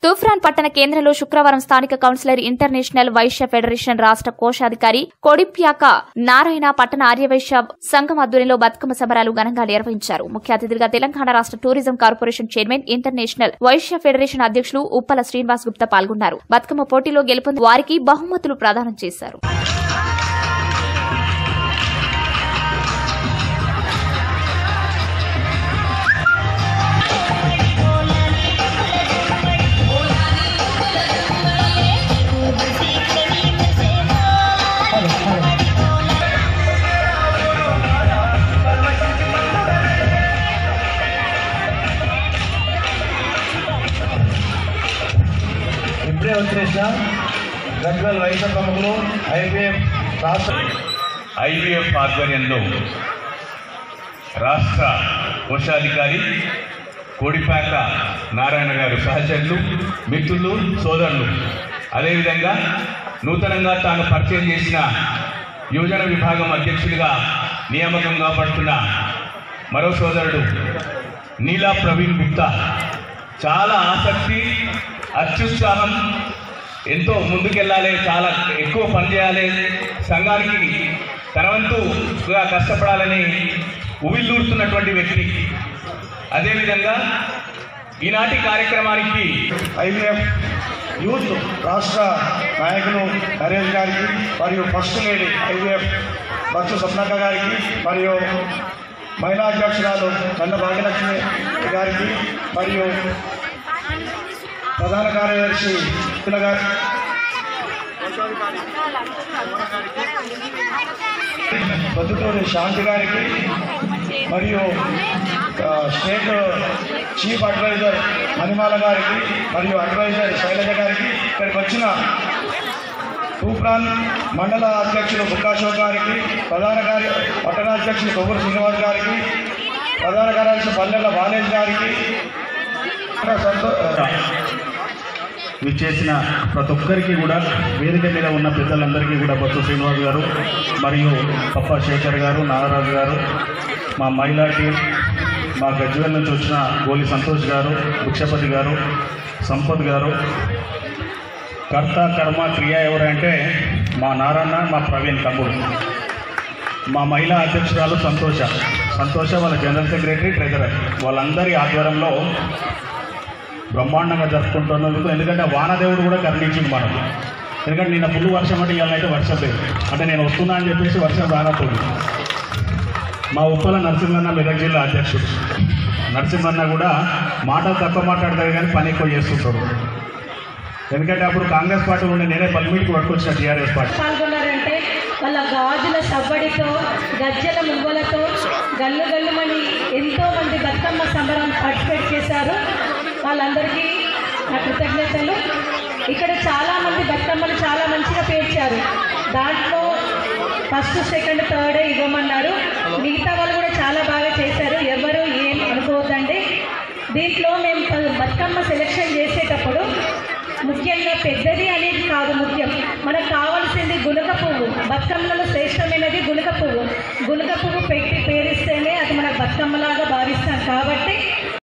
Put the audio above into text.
తూఫ్రాన్ పట్టణ కేంద్రంలో శుక్రవారం స్థానిక కౌన్సిలర్ ఇంటర్నేషనల్ వైశ్య ఫెడరేషన్ రాష్ట్ర కోశాధికారి కొడిప్యాక నారాయణ పట్టణ ఆర్యవైశ్య సంఘం ఆధ్వర్యంలో బతుకమ్మ సంబరాలు ఘనంగా నిర్వహించారు ముఖ్య అతిథులుగా తెలంగాణ రాష్ట్ర tourism corporation chairman international Vysya federation అధ్యక్షులు ఉప్పల శ్రీనివాస్ గుప్తా పాల్గొన్నారు బతుకమ్మ పోటీలో గెలుపొంది వారికి బహుమతులు ప్రదానం చేశారు ఇప్పుడే వచ్చేసిన గజ్వల్ వైద్య ప్రముఖులు ఐపీఎఫ్ రాష్ట్ర ఐవీఎఫ్ ఆధ్వర్యంలో రాష్ట్ర కోశాధికారి కోడిపాక నారాయణ గారు సహచరులు మిత్రులు సోదరులు అదేవిధంగా నూతనంగా తాను పరిచయం చేసిన యువజన విభాగం అధ్యక్షుడిగా నియామకం కాబడుతున్న మరో సోదరుడు నీలా ప్రవీణ్ గుప్తా చాలా ఆసక్తి అత్యుత్సాహం ఎంతో ముందుకెళ్ళాలి చాలా ఎక్కువ పనిచేయాలి సంఘానికి తన వంతుగా కష్టపడాలని ఉవిల్లూరుతున్నటువంటి వ్యక్తి అదేవిధంగా ఈనాటి కార్యక్రమానికి ఐవీఎఫ్ యూత్ రాష్ట్ర నాయకులు నరేష్ గారికి మరియు ఫస్ట్ లేడీ ఐవీఎఫ్ బచ్చు స్వప్నక్క గారికి మరియు మహిళా అధ్యక్షురాలు చంద భాగ్యలక్ష్మి గారికి మరియు ప్రధాన కార్యదర్శి పిల్ల గారి పొద్దుటూరి శాంతి గారికి మరియు ఆ, స్టేట్ చీఫ్ అడ్వైజర్ మణిమాల గారికి మరియు అడ్వైజర్ శైలజ గారికి ఇక్కడికి వచ్చిన తూప్రాన్ మండల అధ్యక్షులు బుక్కాశోక్ గారికి ప్రధాన కార్య పట్టణ అధ్యక్షులు కొవ్వూరు శ్రీనివాస్ గారికి ప్రధాన కార్యదర్శి పల్లెల బాలేజ్ గారికి సంతో విచ్చేసిన ప్రతి ఒక్కరికి కూడా వేదిక మీద ఉన్న పెద్దలందరికీ కూడా బొత్స శ్రీనివాస్ గారు మరియు పప్ప శేఖర్ గారు నాగరాజు గారు మా మహిళా టీం మా గజ్వేల్ నుంచి వచ్చిన గోలి సంతోష్ గారు భిక్షపతి గారు సంపత్ గారు కర్త కర్మ క్రియ ఎవరంటే మా నారాయణ మా ప్రవీణ్ తమ్ముడు మా మహిళా అధ్యక్షురాలు సంతోష సంతోష వాళ్ళ జనరల్ సెక్రటరీ ట్రెజరర్ వాళ్ళందరి ఆధ్వర్యంలో బ్రహ్మాండంగా జరుపుకుంటున్నందుకు ఎందుకంటే వానదేవుడు కూడా కరుణించింది మనకు ఎందుకంటే నిన్న ఫుల్ వర్షం అంటే ఇవాళ అయితే వర్షం లేదు అంటే నేను వస్తున్నా అని చెప్పేసి వర్షం రానప్పుడు మా ఉప్పల నరసింహన్న మెదక్ జిల్లా అధ్యక్షుడు నరసింహన్న కూడా మాటలు తక్కువ మాట్లాడతాడు కానీ పని ఎక్కువ చేస్తుంటాడు ఎందుకంటే అప్పుడు కాంగ్రెస్ పార్టీ ఉండే నేనే పల్మీడికి పట్టుకొచ్చిన టీఆర్ఎస్ పార్టీ పాల్గొన్నారంటే వాళ్ళ గాజుల సవ్వడితో గజ్జల మువ్వలతో గల్లు గల్లుమని ఎంతో మంది బతుకమ్మ సంబరం పార్టిసిపేట్ చేశారు వాళ్ళందరికీ నా కృతజ్ఞతలు ఇక్కడ చాలా మంది బతుకమ్మలు చాలా మంచిగా పేర్చారు దాంట్లో ఫస్ట్ సెకండ్ థర్డ్ ఇవ్వమన్నారు మిగతా వాళ్ళు కూడా చాలా బాగా చేశారు ఎవరు ఏం అనుకోవద్దండి దీంట్లో మేము బతుకమ్మ సెలెక్షన్ చేసేటప్పుడు ముఖ్యంగా పెద్దది అనేది కాదు ముఖ్యం మనకు కావాల్సింది గునుక పువ్వు బతుకమ్మలలో శ్రేష్టమైనది గునుక పువ్వు గునుక పువ్వు పెట్టి పేరిస్తేనే అది మనకు బతుకమ్మలాగా భావిస్తాం కాబట్టి